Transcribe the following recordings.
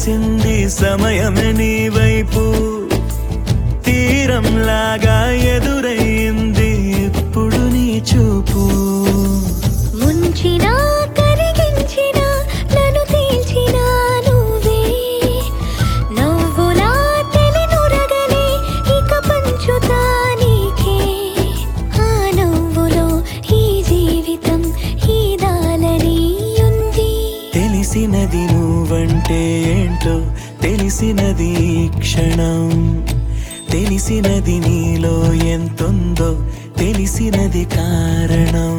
మెరిసింది సమయమే నీ వైపు తీరంలాగా ఎదురయ్యింది ఇప్పుడు నీ చూపు ముంచినా కరిగించినా నన్ను తేల్చినా నువ్వే నవ్వులా తెలినురగలే ఇక పంచుతా నీకే ఆ నవ్వులో ఈ జీవితం ఈ దాలని ఉంది తెలిసినది నువ్వంటే ఏంటో తెలిసినది ఈ క్షణం తెలిసినది నీలో ఎంతుందో తెలిసినది కారణం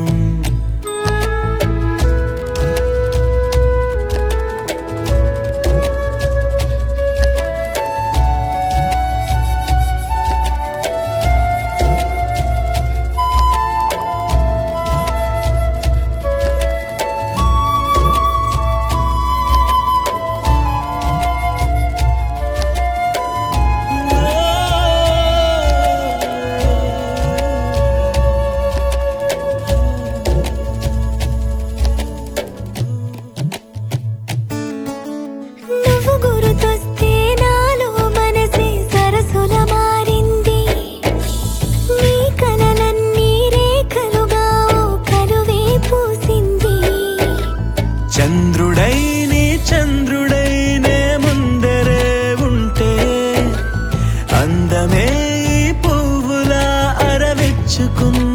నువ్వు గుర్తొస్తే నాలో మనసే సరసుల మారింది నీ కలలన్నీ రేఖలుగా ఓ కలువే పూసింది చంద్రుడై నీ చంద్రుడైనే ముందరే ఉంటే అందమే ఈ పువ్వులా అరవిచ్చుకున్న